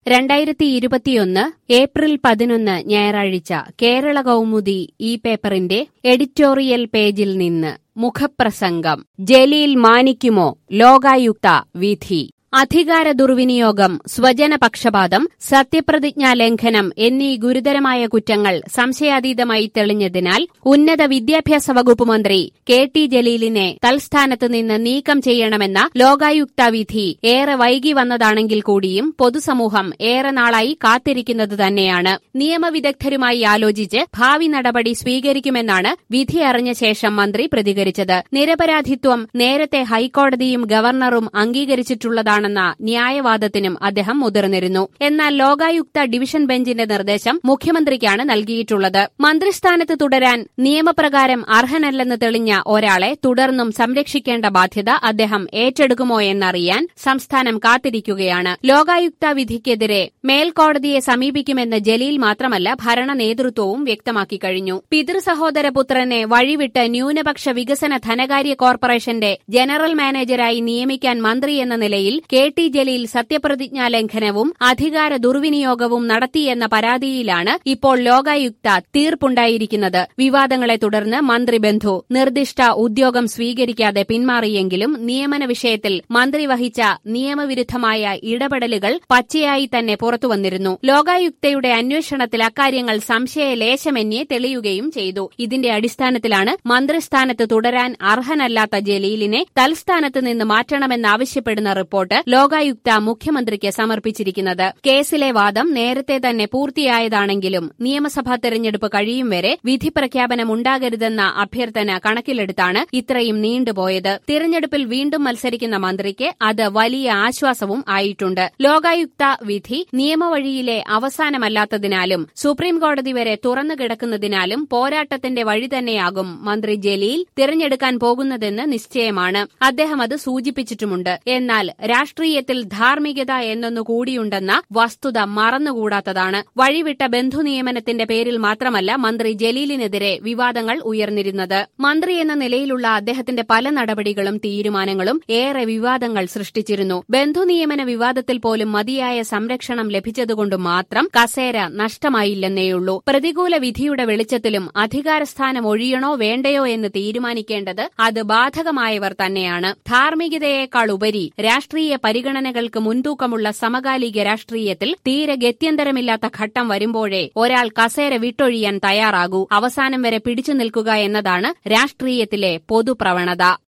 രണ്ടായിരത്തി ഇരുപത്തിയൊന്ന് ഏപ്രിൽ പതിനൊന്ന് ഞായറാഴ്ച കേരള കൗമുദി ഈ പേപ്പറിന്റെ എഡിറ്റോറിയൽ പേജിൽ നിന്ന് മുഖപ്രസംഗം ജലീൽ മാനിക്കുമോ ലോകായുക്ത വിധി അധികാര ദുർവിനിയോഗം സ്വജനപക്ഷപാതം സത്യപ്രതിജ്ഞാ ലംഘനം എന്നീ ഗുരുതരമായ കുറ്റങ്ങൾ സംശയാതീതമായി തെളിഞ്ഞതിനാൽ ഉന്നത വിദ്യാഭ്യാസ വകുപ്പ് മന്ത്രി കെ ടി ജലീലിനെ തൽസ്ഥാനത്ത് നിന്ന് നീക്കം ചെയ്യണമെന്ന ലോകായുക്ത വിധി ഏറെ വൈകി വന്നതാണെങ്കിൽ കൂടിയും പൊതുസമൂഹം ഏറെ നാളായി കാത്തിരിക്കുന്നത് തന്നെയാണ് നിയമവിദഗ്ധരുമായി ആലോചിച്ച് ഭാവി നടപടി സ്വീകരിക്കുമെന്നാണ് വിധി അറിഞ്ഞ ശേഷം മന്ത്രി പ്രതികരിച്ചത് നിരപരാധിത്വം നേരത്തെ ഹൈക്കോടതിയും ഗവർണറും അംഗീകരിച്ചിട്ടുള്ളതാണെന്ന ന്യായവാദത്തിനും അദ്ദേഹം മുതിർന്നിരുന്നു എന്നാൽ ലോകായുക്ത ഡിവിഷൻ ബെഞ്ചിന്റെ നിർദ്ദേശം മുഖ്യമന്ത്രിക്കാണ് നൽകിയിട്ടുള്ളത് മന്ത്രിസ്ഥാനത്ത് തുടരാൻ നിയമപ്രകാരം അർഹനല്ലെന്ന് തെളിഞ്ഞ ഒരാളെ തുടർന്നും സംരക്ഷിക്കേണ്ട ബാധ്യത അദ്ദേഹം ഏറ്റെടുക്കുമോ എന്നറിയാൻ സംസ്ഥാനം കാത്തിരിക്കുകയാണ് ലോകായുക്ത വിധിക്കെതിരെ മേൽക്കോടതിയെ സമീപിക്കുമെന്ന് ജലീൽ മാത്രമല്ല ഭരണ നേതൃത്വവും വ്യക്തമാക്കി കഴിഞ്ഞു പിതൃസഹോദര പുത്രനെ വഴിവിട്ട് ന്യൂനപക്ഷ വികസന ധനകാര്യ കോർപ്പറേഷന്റെ ജനറൽ മാനേജരായി നിയമിക്കാൻ മന്ത്രി എന്ന നിലയിൽ കെ ടി ജലീൽ സത്യപ്രതിജ്ഞാ ലംഘനവും അധികാര ദുർവിനിയോഗവും നടത്തിയെന്ന പരാതിയിലാണ് ഇപ്പോൾ ലോകായുക്ത തീർപ്പുണ്ടായിരിക്കുന്നത് വിവാദങ്ങളെ തുടർന്ന് മന്ത്രി ബന്ധു നിർദ്ദിഷ്ട ഉദ്യോഗം സ്വീകരിക്കാതെ പിന്മാറിയെങ്കിലും നിയമന വിഷയത്തിൽ മന്ത്രി വഹിച്ച നിയമവിരുദ്ധമായ ഇടപെടലുകൾ പച്ചയായി തന്നെ പുറത്തുവന്നിരുന്നു ലോകായുക്തയുടെ അന്വേഷണത്തിൽ അക്കാര്യങ്ങൾ സംശയലേശമന്യേ തെളിയുകയും ചെയ്തു ഇതിന്റെ അടിസ്ഥാനത്തിലാണ് മന്ത്രിസ്ഥാനത്ത് തുടരാൻ അർഹനല്ലാത്ത ജലീലിനെ തൽസ്ഥാനത്ത് നിന്ന് മാറ്റണമെന്നാവശ്യപ്പെടുന്ന റിപ്പോർട്ട് ലോകായുക്ത മുഖ്യമന്ത്രിക്ക് സമർപ്പിച്ചിരിക്കുന്നത് കേസിലെ വാദം നേരത്തെ തന്നെ പൂർത്തിയായതാണെങ്കിലും നിയമസഭാ തെരഞ്ഞെടുപ്പ് കഴിയും വരെ വിധി പ്രഖ്യാപനമുണ്ടാകരുതെന്ന അഭ്യർത്ഥന കണക്കിലെടുത്താണ് ഇത്രയും നീണ്ടുപോയത് തിരഞ്ഞെടുപ്പിൽ വീണ്ടും മത്സരിക്കുന്ന മന്ത്രിക്ക് അത് വലിയ ആശ്വാസവും ആയിട്ടുണ്ട് ലോകായുക്ത വിധി നിയമവഴിയിലെ അവസാനമല്ലാത്തതിനാലും സുപ്രീംകോടതി വരെ തുറന്നു കിടക്കുന്നതിനാലും പോരാട്ടത്തിന്റെ വഴി തന്നെയാകും മന്ത്രി ജലീൽ തിരഞ്ഞെടുക്കാൻ പോകുന്നതെന്ന് നിശ്ചയമാണ് അദ്ദേഹം അത് സൂചിപ്പിച്ചിട്ടുമുണ്ട് എന്നാൽ രാഷ്ട്രീയത്തിൽ ധാർമ്മികത എന്നൊന്നു കൂടിയുണ്ടെന്ന വസ്തുത മറന്നുകൂടാത്തതാണ് വഴിവിട്ട ബന്ധുനിയമനത്തിന്റെ പേരിൽ മാത്രമല്ല മന്ത്രി ജലീലിനെതിരെ വിവാദങ്ങൾ ഉയർന്നിരുന്നത് മന്ത്രി എന്ന നിലയിലുള്ള അദ്ദേഹത്തിന്റെ പല നടപടികളും തീരുമാനങ്ങളും ഏറെ വിവാദങ്ങൾ സൃഷ്ടിച്ചിരുന്നു ബന്ധുനിയമന വിവാദത്തിൽ പോലും മതിയായ സംരക്ഷണം ലഭിച്ചതുകൊണ്ട് മാത്രം കസേര നഷ്ടമായില്ലെന്നേയുള്ളൂ പ്രതികൂല വിധിയുടെ വെളിച്ചത്തിലും അധികാരസ്ഥാനം ഒഴിയണോ വേണ്ടയോ എന്ന് തീരുമാനിക്കേണ്ടത് അത് ബാധകമായവർ തന്നെയാണ് ധാർമ്മികതയേക്കാൾ ഉപരി രാഷ്ട്രീയ പരിഗണനകൾക്ക് മുൻതൂക്കമുള്ള സമകാലിക രാഷ്ട്രീയത്തിൽ തീരെ ഗത്യന്തരമില്ലാത്ത ഘട്ടം വരുമ്പോഴേ ഒരാൾ കസേര വിട്ടൊഴിയാൻ തയ്യാറാകൂ അവസാനം വരെ പിടിച്ചു നിൽക്കുക എന്നതാണ് രാഷ്ട്രീയത്തിലെ പൊതുപ്രവണത